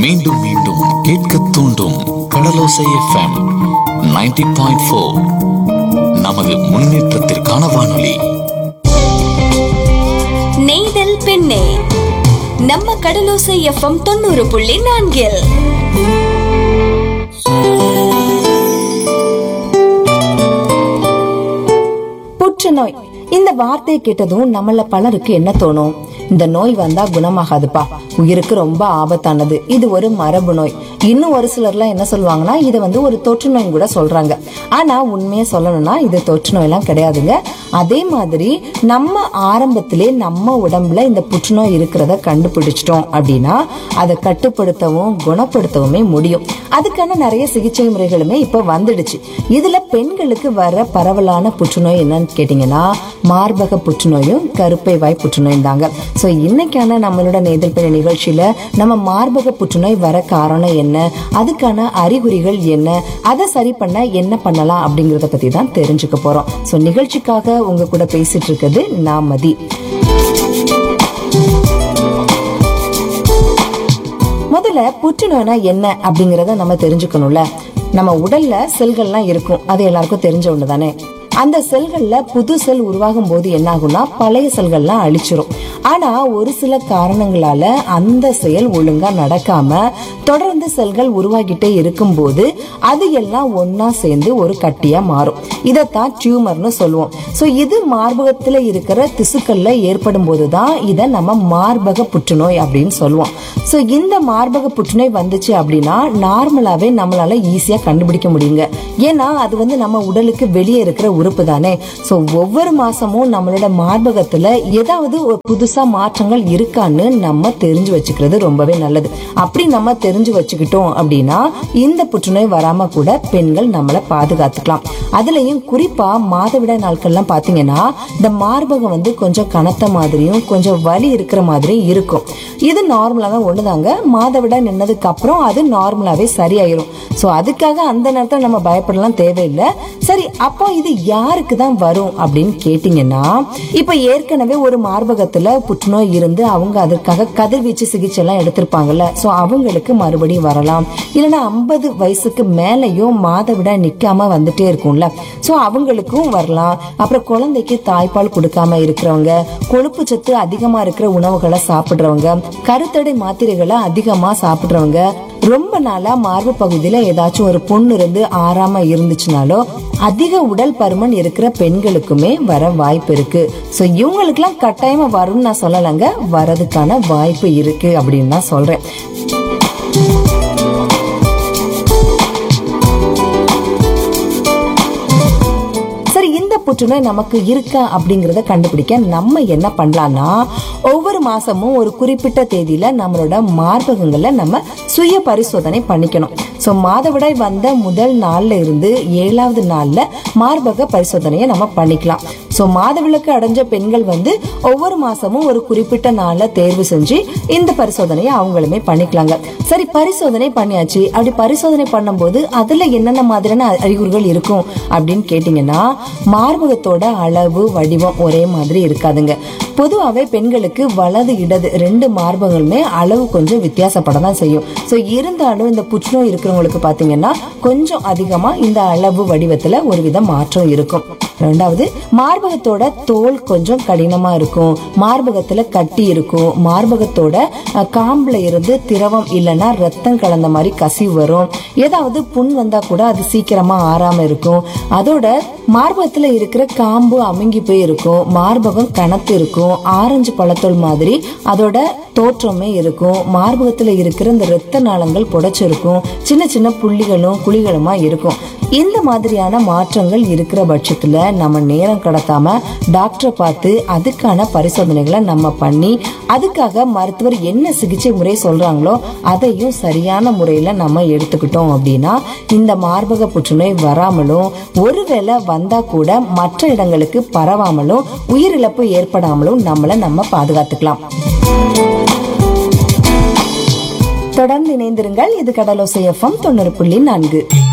மீண்டும் மீண்டும் கேட்க தூண்டும் கடலோசை எஃப்எம் 90.4 பாயிண்ட் ஃபோர் நமது முன்னேற்றத்திற்கான வானொலி நெய்தல் பெண்ணே நம்ம கடலோசை எஃப்எம் தொண்ணூறு புள்ளி நான்கில் புற்றுநோய் இந்த வார்த்தையை கேட்டதும் நம்மள பலருக்கு என்ன தோணும் இந்த நோய் வந்தா குணமாகாதுப்பா உயிருக்கு ரொம்ப ஆபத்தானது இது ஒரு மரபு நோய் இன்னும் ஒரு சிலர்லாம் என்ன சொல்லுவாங்கன்னா இதை வந்து ஒரு தொற்று நோய் கூட சொல்றாங்க ஆனா உண்மையை சொல்லணும்னா இது தொற்று நோயெல்லாம் கிடையாதுங்க அதே மாதிரி நம்ம ஆரம்பத்திலே நம்ம உடம்புல இந்த புற்றுநோய் இருக்கிறத கண்டுபிடிச்சிட்டோம் அப்படின்னா அதை கட்டுப்படுத்தவும் குணப்படுத்தவுமே முடியும் அதுக்கான நிறைய சிகிச்சை முறைகளுமே இப்போ வந்துடுச்சு இதுல பெண்களுக்கு வர பரவலான புற்றுநோய் என்னன்னு கேட்டீங்கன்னா மார்பக புற்றுநோயும் கருப்பை வாய் புற்றுநோயும் தாங்க ஸோ இன்னைக்கான நம்மளோட நேதல் பெண் நிகழ்ச்சியில நம்ம மார்பக புற்றுநோய் வர காரணம் என்ன அதுக்கான அறிகுறிகள் என்ன அதை சரி பண்ண என்ன பண்ணலாம் அப்படிங்கறத பத்தி தான் தெரிஞ்சுக்க போறோம் ஸோ நிகழ்ச்சிக்காக உங்க கூட பேசிட்டு இருக்கிறது நான் மதி முதல்ல புற்றுநோய்னா என்ன அப்படிங்கறத நம்ம தெரிஞ்சுக்கணும்ல நம்ம உடல்ல செல்கள்லாம் இருக்கும் அது எல்லாருக்கும் தெரிஞ்ச ஒண்ணு தானே அந்த செல்கள்ல புது செல் உருவாகும் போது என்ன ஆகும்னா பழைய செல்கள்லாம் அழிச்சிரும் ஆனா ஒரு சில காரணங்களால அந்த செயல் ஒழுங்கா நடக்காம தொடர்ந்து செல்கள் உருவாகிட்டே இருக்கும்போது அது எல்லாம் ஒன்னா சேர்ந்து ஒரு கட்டியா மாறும் இதைத்தான் டியூமர்னு சொல்லுவோம் சோ இது மார்பகத்துல இருக்கிற திசுக்கள்ல ஏற்படும் போதுதான் இதை நம்ம மார்பக புற்றுநோய் அப்படின்னு சொல்லுவோம் சோ இந்த மார்பக புற்றுநோய் வந்துச்சு அப்படின்னா நார்மலாவே நம்மளால ஈஸியா கண்டுபிடிக்க முடியுங்க ஏன்னா அது வந்து நம்ம உடலுக்கு வெளியே இருக்கிற உறுப்பு தானே சோ ஒவ்வொரு மாசமும் நம்மளோட மார்பகத்துல ஏதாவது ஒரு புதுசா மாற்றங்கள் இருக்கான்னு நம்ம தெரிஞ்சு வச்சுக்கிறது ரொம்பவே நல்லது அப்படி நம்ம தெரிஞ்சு வச்சுக்கிட்டோம் அப்படின்னா இந்த புற்றுநோய் வராம கூட பெண்கள் நம்மளை பாதுகாத்துக்கலாம் அதுலயும் குறிப்பா மாதவிடாய் நாட்கள்லாம் பாத்தீங்கன்னா இந்த மார்பகம் வந்து கொஞ்சம் கனத்த மாதிரியும் கொஞ்சம் வலி இருக்கிற மாதிரியும் இருக்கும் இது நார்மலாக ஒண்ணுதாங்க மாதவிடாய் நின்னதுக்கு அப்புறம் அது நார்மலாவே சரியாயிரும் சோ அதுக்காக அந்த நேரத்துல நம்ம பயப்படலாம் தேவையில்லை சரி அப்போ இது யாருக்கு தான் வரும் அப்படின்னு கேட்டீங்கன்னா இப்ப ஏற்கனவே ஒரு மார்பகத்துல புற்றுநோய் இருந்து அவங்க அதற்காக கதிர்வீச்சு சிகிச்சை எல்லாம் எடுத்திருப்பாங்கல்ல சோ அவங்களுக்கு மறுபடியும் வரலாம் இல்லைன்னா ஐம்பது வயசுக்கு மேலயும் மாதவிடாய் நிக்காம வந்துட்டே இருக்கும்ல சோ அவங்களுக்கும் வரலாம் அப்புறம் குழந்தைக்கு தாய்ப்பால் கொடுக்காம இருக்கிறவங்க கொழுப்பு சத்து அதிகமா இருக்கிற உணவுகளை சாப்பிடுறவங்க கருத்தடை மாத்திரைகளை அதிகமா சாப்பிடுறவங்க ரொம்ப நாளா மார்பு பகுதியில ஏதாச்சும் ஒரு புண்ணு இருந்து ஆறாம இருந்துச்சுனாலோ அதிக உடல் பருமன் இருக்கிற பெண்களுக்குமே வர வாய்ப்பு இருக்கு சோ இவங்களுக்குலாம் கட்டாயமா வரும்னு நான் சொல்லலைங்க வரதுக்கான வாய்ப்பு இருக்கு அப்படின்னு தான் சொல்றேன் சரி இந்த புற்றுநோய் நமக்கு இருக்கா அப்படிங்கறத கண்டுபிடிக்க நம்ம என்ன பண்ணலாம்னா ஒவ்வொரு மாசமும் ஒரு குறிப்பிட்ட தேதியில நம்மளோட மார்பகங்கள்ல நம்ம சுய பரிசோதனை பண்ணிக்கணும் சோ மாதவிடாய் வந்த முதல் நாள்ல இருந்து ஏழாவது நாள்ல மார்பக பரிசோதனையை நம்ம பண்ணிக்கலாம் சோ மாதவிலக்கு அடைஞ்ச பெண்கள் வந்து ஒவ்வொரு மாசமும் ஒரு குறிப்பிட்ட நாள்ல தேர்வு செஞ்சு இந்த பரிசோதனையை அவங்களுமே பண்ணிக்கலாங்க சரி பரிசோதனை பண்ணியாச்சு அப்படி பரிசோதனை பண்ணும்போது அதுல என்னென்ன மாதிரியான அறிகுறிகள் இருக்கும் அப்படின்னு கேட்டீங்கன்னா மார்பகத்தோட அளவு வடிவம் ஒரே மாதிரி இருக்காதுங்க பொதுவாகவே பெண்களுக்கு வலது இடது ரெண்டு மார்பகங்களுமே அளவு கொஞ்சம் வித்தியாசப்பட தான் செய்யும் ஸோ இருந்தாலும் இந்த புற்றுநோய் இருக்கிறவங்களுக்கு பார்த்தீங்கன்னா கொஞ்சம் அதிகமா இந்த அளவு வடிவத்துல ஒரு வித மாற்றம் இருக்கும் ரெண்டாவது மார்பகத்தோட தோல் கொஞ்சம் கடினமா இருக்கும் மார்பகத்துல கட்டி இருக்கும் மார்பகத்தோட அஹ், காம்புல இருந்து திரவம் இல்லைன்னா ரத்தம் கலந்த மாதிரி கசிவு வரும் ஏதாவது புண் வந்தா கூட அது சீக்கிரமா ஆறாம இருக்கும் அதோட மார்பகத்துல இருக்கிற காம்பு அமுங்கி போய் இருக்கும் மார்பகம் கனத்து இருக்கும் ஆரஞ்சு பழத்தோல் மாதிரி அதோட தோற்றமே இருக்கும் மார்பகத்துல இருக்கிற இந்த இரத்த நாளங்கள் புடைச்சிருக்கும் சின்ன சின்ன புள்ளிகளும் குழிகளுமா இருக்கும் இந்த மாதிரியான மாற்றங்கள் இருக்கிற பட்சத்துல நம்ம நேரம் கடத்தாம டாக்டரை பார்த்து அதுக்கான பரிசோதனைகளை நம்ம பண்ணி அதுக்காக மருத்துவர் என்ன சிகிச்சை முறை சொல்றாங்களோ அதையும் சரியான முறையில நம்ம எடுத்துக்கிட்டோம் அப்படின்னா இந்த மார்பக புற்றுநோய் வராமலும் ஒருவேளை வந்தா கூட மற்ற இடங்களுக்கு பரவாமலும் உயிரிழப்பு ஏற்படாமலும் நம்மளை நம்ம பாதுகாத்துக்கலாம் தொடர்ந்து இணைந்திருங்கள் இது கடலோசை எஃப்எம் தொண்ணூறு புள்ளி நான்கு